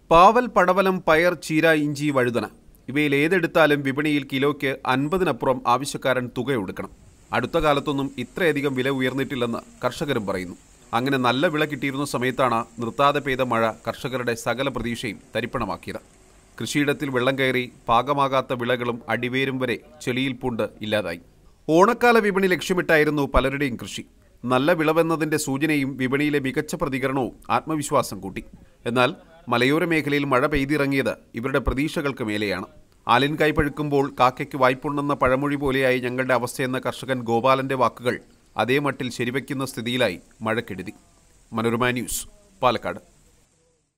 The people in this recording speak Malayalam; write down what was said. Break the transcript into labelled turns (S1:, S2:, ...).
S1: പാവൽ പടവലം പയർ ചീര ഇഞ്ചി വഴുതന ഇവയിൽ ഏതെടുത്താലും വിപണിയിൽ കിലോയ്ക്ക് അൻപതിനപ്പുറം ആവശ്യക്കാരൻ തുകയൊടുക്കണം അടുത്ത കാലത്തൊന്നും ഇത്രയധികം വില ഉയർന്നിട്ടില്ലെന്ന് കർഷകരും പറയുന്നു അങ്ങനെ നല്ല വിള കിട്ടിയിരുന്ന സമയത്താണ് നിർത്താതെ പെയ്ത മഴ കർഷകരുടെ സകല പ്രതീക്ഷയും തരിപ്പണമാക്കിയത് കൃഷിയിടത്തിൽ വെള്ളം കയറി പാകമാകാത്ത വിളകളും അടിവേരും വരെ ചെളിയിൽ പൂണ്ട് ഇല്ലാതായി ഓണക്കാല വിപണി ലക്ഷ്യമിട്ടായിരുന്നു പലരുടെയും കൃഷി നല്ല വിളവെന്നതിന്റെ സൂചനയും വിപണിയിലെ മികച്ച പ്രതികരണവും ആത്മവിശ്വാസം കൂട്ടി എന്നാൽ മലയോര മേഖലയിൽ മഴ പെയ്തിറങ്ങിയത് ഇവരുടെ പ്രതീക്ഷകൾക്ക് മേലെയാണ് ആലിൻ കായ് പഴുക്കുമ്പോൾ കാക്കയ്ക്ക് വായ്പുണ്ടെന്ന പഴമൊഴി പോലെയായി ഞങ്ങളുടെ അവസ്ഥയെന്ന കർഷകൻ ഗോപാലന്റെ വാക്കുകൾ അതേ മട്ടിൽ ശരിവയ്ക്കുന്ന സ്ഥിതിയിലായി മഴക്കെടുതി മനോരമ ന്യൂസ് പാലക്കാട്